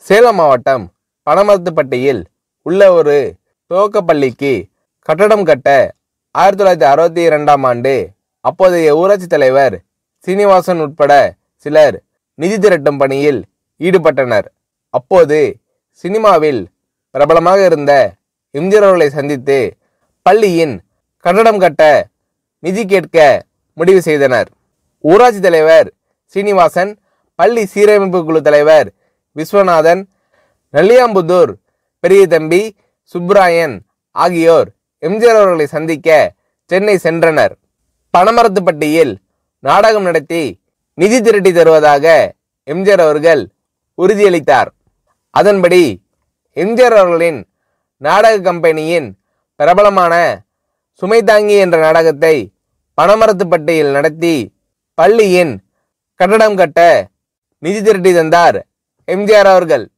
சேலம் மாவட்டம் பனமரத்துப்பட்டியில் உள்ள ஒரு துவக்கப் பள்ளிக்கு கட்டடம் கட்ட ஆயிரத்தி தொள்ளாயிரத்தி அறுபத்தி இரண்டாம் ஆண்டு அப்போதைய ஊராட்சி தலைவர் சீனிவாசன் உட்பட சிலர் நிதி திரட்டும் பணியில் ஈடுபட்டனர் அப்போது சினிமாவில் பிரபலமாக இருந்த எம்ஜிஆர் அவர்களை சந்தித்து பள்ளியின் கட்டடம் கட்ட நிதி கேட்க முடிவு செய்தனர் ஊராட்சி தலைவர் சீனிவாசன் பள்ளி சீரமைப்பு குழு தலைவர் விஸ்வநாதன் நெல்லியாம்புதூர் பெரிய தம்பி சுப்ராயன் ஆகியோர் எம்ஜிஆர் அவர்களை சந்திக்க சென்னை சென்றனர் பனமரத்துப்பட்டியில் நாடகம் நடத்தி நிதி திரட்டி தருவதாக எம்ஜிஆர் அவர்கள் உறுதியளித்தார் அதன்படி எம்ஜிஆர் அவர்களின் நாடக கம்பெனியின் பிரபலமான சுமைதாங்கி என்ற நாடகத்தை பனமரத்துப்பட்டியில் நடத்தி பள்ளியின் கட்டடம் கட்ட நிதி திரட்டி தந்தார் எம்ஜிஆர் அவர்கள்